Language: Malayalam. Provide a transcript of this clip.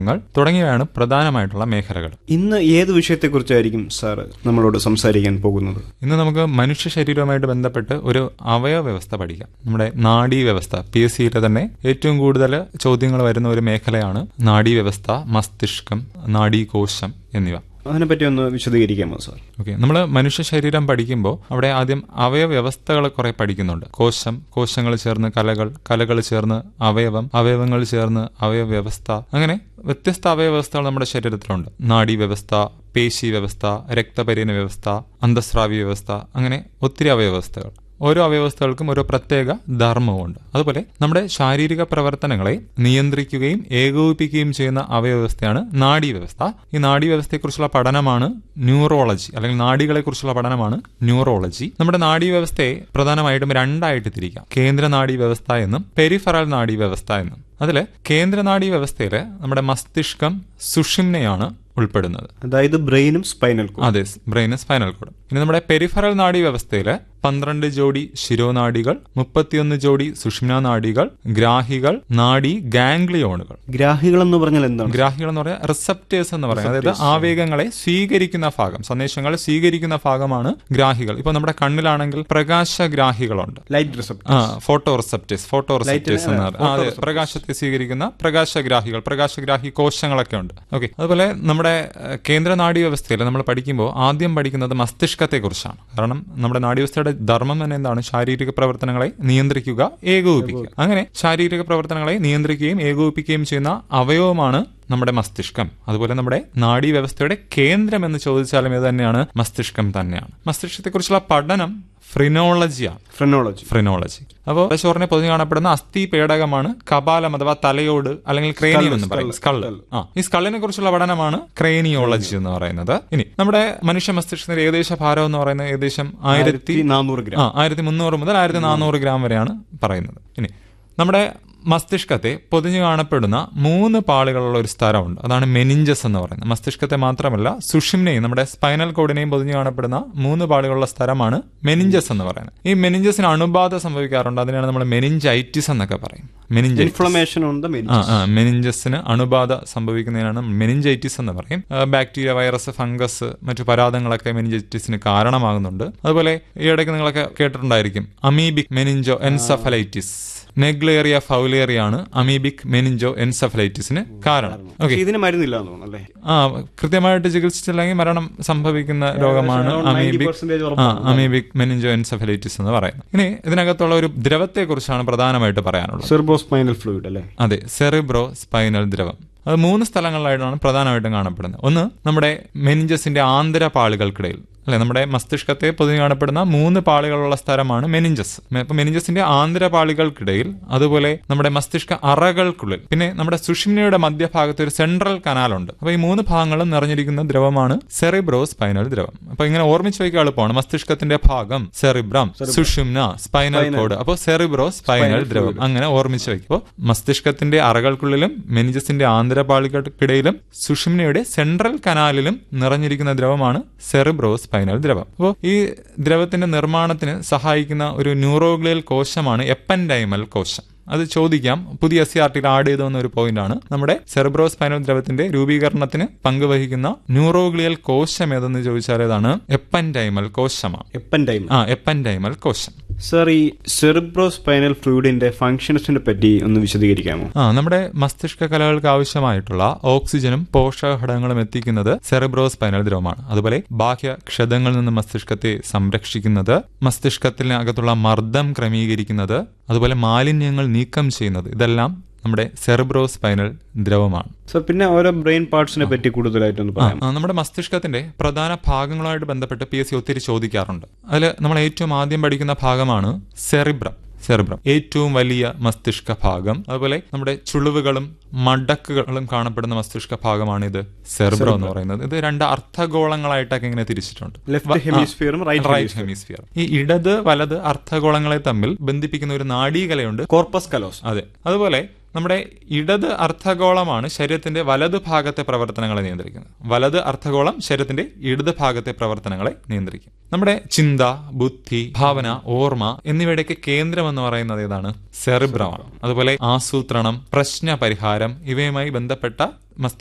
ങ്ങൾ തുടങ്ങിയവയാണ് പ്രധാനമായിട്ടുള്ള മേഖലകൾ ഇന്ന് ഏത് വിഷയത്തെക്കുറിച്ചായിരിക്കും സാർ നമ്മളോട് സംസാരിക്കാൻ പോകുന്നത് ഇന്ന് നമുക്ക് മനുഷ്യ ശരീരവുമായിട്ട് ബന്ധപ്പെട്ട് ഒരു അവയവ വ്യവസ്ഥ പഠിക്കാം നമ്മുടെ നാഡീ വ്യവസ്ഥ പി എസ് സിയിലെ തന്നെ ഏറ്റവും കൂടുതൽ ചോദ്യങ്ങൾ വരുന്ന ഒരു മേഖലയാണ് നാഡീ വ്യവസ്ഥ മസ്തിഷ്കം നാഡീകോശം എന്നിവ അതിനെപ്പറ്റി ഒന്ന് വിശദീകരിക്കാമോ സാർ ഓക്കെ നമ്മൾ മനുഷ്യ ശരീരം പഠിക്കുമ്പോൾ അവിടെ ആദ്യം അവയവ വ്യവസ്ഥകൾ കുറെ പഠിക്കുന്നുണ്ട് കോശം കോശങ്ങൾ ചേർന്ന് കലകൾ കലകൾ ചേർന്ന് അവയവം അവയവങ്ങൾ ചേർന്ന് അവയവ വ്യവസ്ഥ അങ്ങനെ വ്യത്യസ്ത അവയവ വ്യവസ്ഥകൾ നമ്മുടെ ശരീരത്തിലുണ്ട് നാഡീ വ്യവസ്ഥ പേശി വ്യവസ്ഥ രക്തപര്യന വ്യവസ്ഥ അന്തസ്രാവി വ്യവസ്ഥ അങ്ങനെ ഒത്തിരി അവയവ വ്യവസ്ഥകൾ ഓരോ അവയവസ്ഥകൾക്കും ഓരോ പ്രത്യേക ധർമ്മവുമുണ്ട് അതുപോലെ നമ്മുടെ ശാരീരിക പ്രവർത്തനങ്ങളെ നിയന്ത്രിക്കുകയും ഏകോപിപ്പിക്കുകയും ചെയ്യുന്ന അവയവസ്ഥയാണ് നാഡീ വ്യവസ്ഥ ഈ നാഡീ വ്യവസ്ഥയെക്കുറിച്ചുള്ള പഠനമാണ് ന്യൂറോളജി അല്ലെങ്കിൽ നാഡികളെക്കുറിച്ചുള്ള പഠനമാണ് ന്യൂറോളജി നമ്മുടെ നാഡീ വ്യവസ്ഥയെ പ്രധാനമായിട്ടും രണ്ടായിട്ട് തിരിക്കാം കേന്ദ്ര നാഡീ വ്യവസ്ഥ എന്നും പെരിഫറൽ നാഡീ വ്യവസ്ഥ എന്നും അതിൽ കേന്ദ്ര നാഡീ വ്യവസ്ഥയിൽ നമ്മുടെ മസ്തിഷ്കം സുഷിമ്നയാണ് ഉൾപ്പെടുന്നത് അതായത് ബ്രെയിനും സ്പൈനൽ കോഡും അതെ ബ്രെയിൻ സ്പൈനൽ കോഡ് ഇനി നമ്മുടെ പെരിഫറൽ നാഡി വ്യവസ്ഥയിൽ പന്ത്രണ്ട് ജോഡി ശിരോനാഡികൾ മുപ്പത്തിയൊന്ന് ജോഡി സുഷ്മ്ന നാഡികൾ ഗ്രാഹികൾ നാഡി ഗാംഗ്ലിയോണുകൾ ഗ്രാഹികൾ എന്ന് പറഞ്ഞാൽ എന്താണ് ഗ്രാഹികൾ എന്ന് പറയാൻ റിസപ്റ്റേഴ്സ് എന്ന് പറയാം അതായത് ആവേഗങ്ങളെ സ്വീകരിക്കുന്ന ഭാഗം സന്ദേശങ്ങളെ സ്വീകരിക്കുന്ന ഭാഗമാണ് ഗ്രാഹികൾ ഇപ്പൊ നമ്മുടെ കണ്ണിലാണെങ്കിൽ പ്രകാശഗ്രാഹികളുണ്ട് ലൈറ്റ് റിസപ്റ്റ് ആ ഫോട്ടോ റിസപ്റ്റേഴ്സ് ഫോട്ടോ റിസപ്റ്റേഴ്സ് എന്ന് പറയും. ആ, അതെ പ്രകാശത്തെ സ്വീകരിക്കുന്ന പ്രകാശഗ്രാഹികൾ പ്രകാശഗ്രാഹി കോശങ്ങളൊക്കെ ഉണ്ട് ഓക്കെ അതുപോലെ നമ്മുടെ ഏഹ്, കേന്ദ്ര നാഡീ വ്യവസ്ഥയിൽ നമ്മൾ പഠിക്കുമ്പോൾ ആദ്യം പഠിക്കുന്നത് മസ്തിഷ്കത്തെ കുറിച്ചാണ് കാരണം നമ്മുടെ നാഡീവ്യവസ്ഥയുടെ ധർമ്മം തന്നെ എന്താണ് ശാരീരിക പ്രവർത്തനങ്ങളെ നിയന്ത്രിക്കുക ഏകോപിപ്പിക്കുക അങ്ങനെ ശാരീരിക പ്രവർത്തനങ്ങളെ നിയന്ത്രിക്കുകയും ഏകോപിപ്പിക്കുകയും ചെയ്യുന്ന അവയവമാണ് നമ്മുടെ മസ്തിഷ്കം അതുപോലെ നമ്മുടെ നാഡീ വ്യവസ്ഥയുടെ കേന്ദ്രം എന്ന് ചോദിച്ചാലും ഇത് തന്നെയാണ് മസ്തിഷ്കം തന്നെയാണ് മസ്തിഷ്കത്തെക്കുറിച്ചുള്ള പഠനം ഫ്രിനോളജിയാണ് ഫ്രെനോളജി ഫ്രിനോളജി അപ്പോൾ തലച്ചോറിനെ പൊതുവെ കാണപ്പെടുന്ന അസ്ഥി പേടകമാണ് കപാലം അഥവാ തലയോട് അല്ലെങ്കിൽ ക്രേനിയം എന്ന് പറയും സ്കള് ആ ഈ സ്കളിനെ കുറിച്ചുള്ള പഠനമാണ് ക്രേനിയോളജി എന്ന് പറയുന്നത് ഇനി നമ്മുടെ മനുഷ്യ മസ്തിഷ്കത്തിന്റെ ഏകദേശ ഭാരം എന്ന് പറയുന്നത് ഏകദേശം ആയിരത്തി നാനൂറ് ഗ്രാം ആ ആയിരത്തി മുന്നൂറ് മുതൽ ആയിരത്തി നാനൂറ് ഗ്രാം വരെയാണ് പറയുന്നത് ഇനി നമ്മുടെ മസ്തിഷ്കത്തെ പൊതിഞ്ഞു കാണപ്പെടുന്ന മൂന്ന് പാളികളുള്ള ഒരു സ്ഥലമുണ്ട് അതാണ് മെനിഞ്ചസ് എന്ന് പറയുന്നത് മസ്തിഷ്കത്തെ മാത്രമല്ല സുഷിമ്നെയും നമ്മുടെ സ്പൈനൽ കോഡിനെയും പൊതിഞ്ഞു കാണപ്പെടുന്ന മൂന്ന് പാളികളുള്ള സ്ഥലമാണ് മെനിഞ്ചസ് എന്ന് പറയുന്നത് ഈ മെനിഞ്ചസിന് അണുബാധ സംഭവിക്കാറുണ്ട് അതിനാണ് നമ്മൾ മെനിഞ്ചൈറ്റിസ് എന്നൊക്കെ പറയും മെനിഞ്ചൈറ്റിസ് ഇൻഫ്ലമേഷൻ ഓൺ ദ ആ ആ മെനിഞ്ചസിന് അണുബാധ സംഭവിക്കുന്നതിനാണ് മെനിഞ്ചൈറ്റിസ് എന്ന് പറയും ആ, ബാക്ടീരിയ വൈറസ് ഫംഗസ് മറ്റു പരാതങ്ങളൊക്കെ മെനിഞ്ചൈറ്റിസിന് കാരണമാകുന്നുണ്ട് അതുപോലെ ഈ ഇടയ്ക്ക് നിങ്ങളൊക്കെ കേട്ടിട്ടുണ്ടായിരിക്കും അമീബിക് മെനിഞ്ചോ എൻസഫലൈറ്റിസ് നെഗ്ലേറിയ ഫൗലേറിയാണ് അമീബിക് മെനിഞ്ചോ എൻസഫലൈറ്റിസിന് കാരണം ഓക്കെ ഇതിന് മരുന്നില്ല എന്ന് തോന്നുന്നു അല്ലേ ആ കൃത്യമായിട്ട് ചികിത്സിച്ചില്ലെങ്കിൽ മരണം സംഭവിക്കുന്ന രോഗമാണ് around 90% അമീബിക് ആ ഉറപ്പാണ്. അമീബിക് മെനിഞ്ചോ എൻസഫലൈറ്റിസ് എന്ന് പറയുന്നത് ഇനി ഇതിനകത്തുള്ള ഒരു ദ്രവത്തെ കുറിച്ചാണ് പ്രധാനമായിട്ട് പറയാനുള്ളത് സെർബോ സ്പൈനൽ ഫ്ലൂയിഡ് അല്ലേ അതെ സെറിബ്രോ സ്പൈനൽ ദ്രവം അത് മൂന്ന് സ്ഥലങ്ങളിലായിട്ടാണ് പ്രധാനമായിട്ടും കാണപ്പെടുന്നത് ഒന്ന് നമ്മുടെ മെനിഞ്ചസിന്റെ ആന്തര പാളികൾക്കിടയിൽ അല്ലെ നമ്മുടെ മസ്തിഷ്കത്തെ പൊതുവെ കാണപ്പെടുന്ന മൂന്ന് പാളികളുള്ള സ്ഥലമാണ് മെനിഞ്ചസ് അപ്പൊ മെനിഞ്ചസിന്റെ ആന്തര പാളികൾക്കിടയിൽ അതുപോലെ നമ്മുടെ മസ്തിഷ്ക അറകൾക്കുള്ളിൽ പിന്നെ നമ്മുടെ സുഷിമ്നയുടെ മധ്യഭാഗത്ത് ഒരു സെൻട്രൽ കനാലുണ്ട് അപ്പൊ ഈ മൂന്ന് ഭാഗങ്ങളും നിറഞ്ഞിരിക്കുന്ന ദ്രവമാണ് സെറിബ്രോ സ്പൈനൽ ദ്രവം അപ്പൊ ഇങ്ങനെ ഓർമ്മിച്ച് വയ്ക്കാൻ എളുപ്പമാണ് മസ്തിഷ്കത്തിന്റെ ഭാഗം സെറിബ്രം സുഷിമ്ന സ്പൈനൽ കോഡ് അപ്പോൾ സെറിബ്രോ സ്പൈനൽ ദ്രവം അങ്ങനെ ഓർമ്മിച്ച് വയ്ക്കുമ്പോൾ മസ്തിഷ്കത്തിന്റെ അറകൾക്കുള്ളിലും മെനിജസിന്റെ ആന്തരപാളികൾക്കിടയിലും സുഷിമ്നയുടെ സെൻട്രൽ കനാലിലും നിറഞ്ഞിരിക്കുന്ന ദ്രവമാണ് സെറിബ്രോ സ്പൈനൽ ദ്രവം അപ്പോൾ ഈ ദ്രവത്തിന്റെ നിർമ്മാണത്തിന് സഹായിക്കുന്ന ഒരു ന്യൂറോഗ്ലിയൽ കോശമാണ് എപ്പൻഡൈമൽ കോശം അത് ചോദിക്കാം പുതിയ എസ് സി ആർ ടിയിൽ ആഡ് ചെയ്തു വന്ന ഒരു പോയിന്റ് ആണ് നമ്മുടെ സെറിബ്രോ സ്പൈനൽ ദ്രവത്തിന്റെ രൂപീകരണത്തിന് പങ്കുവഹിക്കുന്ന ന്യൂറോഗ്ലിയൽ കോശം ഏതെന്ന് ചോദിച്ചാൽ ഏതാണ് എപ്പൻഡൈമൽ കോശമാണ് എപ്പൻ ടൈം ആ എപ്പൻഡൈമൽ കോശം സർ ഈ സെറിബ്രോ സ്പൈനൽ ഫ്ലൂയിഡിന്റെ ഫംഗ്ഷൻസിനെ പറ്റി ഒന്ന് വിശദീകരിക്കാമോ ആ നമ്മുടെ മസ്തിഷ്ക കലകൾക്ക് ആവശ്യമായിട്ടുള്ള ഓക്സിജനും പോഷക ഘടകങ്ങളും എത്തിക്കുന്നത് സെറിബ്രോ സ്പൈനൽ ദ്രവമാണ് അതുപോലെ ബാഹ്യ ക്ഷതങ്ങളിൽ നിന്ന് മസ്തിഷ്കത്തെ സംരക്ഷിക്കുന്നത് മസ്തിഷ്കത്തിനകത്തുള്ള മർദ്ദം ക്രമീകരിക്കുന്നത് അതുപോലെ മാലിന്യങ്ങൾ നീക്കം ചെയ്യുന്നത് ഇതെല്ലാം നമ്മുടെ സെറിബ്രോ സ്പൈനൽ ദ്രവമാണ് സർ പിന്നെ ഓരോ ബ്രെയിൻ പാർട്സിനെ പറ്റി കൂടുതലായിട്ടൊന്ന് ആ, പറയാം ആ, നമ്മുടെ മസ്തിഷ്കത്തിന്റെ പ്രധാന ഭാഗങ്ങളുമായിട്ട് ബന്ധപ്പെട്ട് പി എസ് സി ഒത്തിരി ചോദിക്കാറുണ്ട് അതിൽ നമ്മൾ ഏറ്റവും ആദ്യം പഠിക്കുന്ന ഭാഗമാണ് സെറിബ്രം സെറിബ്രം ഏറ്റവും വലിയ മസ്തിഷ്ക ഭാഗം അതുപോലെ നമ്മുടെ ചുളിവുകളും മടക്കുകളും കാണപ്പെടുന്ന മസ്തിഷ്ക ഭാഗമാണ് ഇത് സെറിബ്രം എന്ന് പറയുന്നത് ഇത് രണ്ട് അർദ്ധഗോളങ്ങളായിട്ടൊക്കെ ഇങ്ങനെ തിരിച്ചിട്ടുണ്ട് ലെഫ്റ്റ് ഹെമിസ്ഫിയറും റൈറ്റ് റൈറ്റ് ഹെമിസ്ഫിയർ ഈ ഇടത് വലത് അർദ്ധഗോളങ്ങളെ തമ്മിൽ ബന്ധിപ്പിക്കുന്ന ഒരു നാഡീകലയുണ്ട് കോർപ്പസ് കലോസ് അതെ അതുപോലെ നമ്മുടെ ഇടത് അർദ്ധഗോളമാണ് ശരീരത്തിന്റെ വലത് ഭാഗത്തെ പ്രവർത്തനങ്ങളെ നിയന്ത്രിക്കുന്നത് വലത് അർദ്ധഗോളം ശരീരത്തിന്റെ ഇടത് ഭാഗത്തെ പ്രവർത്തനങ്ങളെ നിയന്ത്രിക്കും നമ്മുടെ ചിന്ത ബുദ്ധി ഭാവന ഓർമ്മ എന്നിവയുടെയൊക്കെ കേന്ദ്രം എന്ന് പറയുന്നത് ഏതാണ് സെറിബ്രമാണ് അതുപോലെ ആസൂത്രണം പ്രശ്ന പരിഹാരം ഇവയുമായി ബന്ധപ്പെട്ട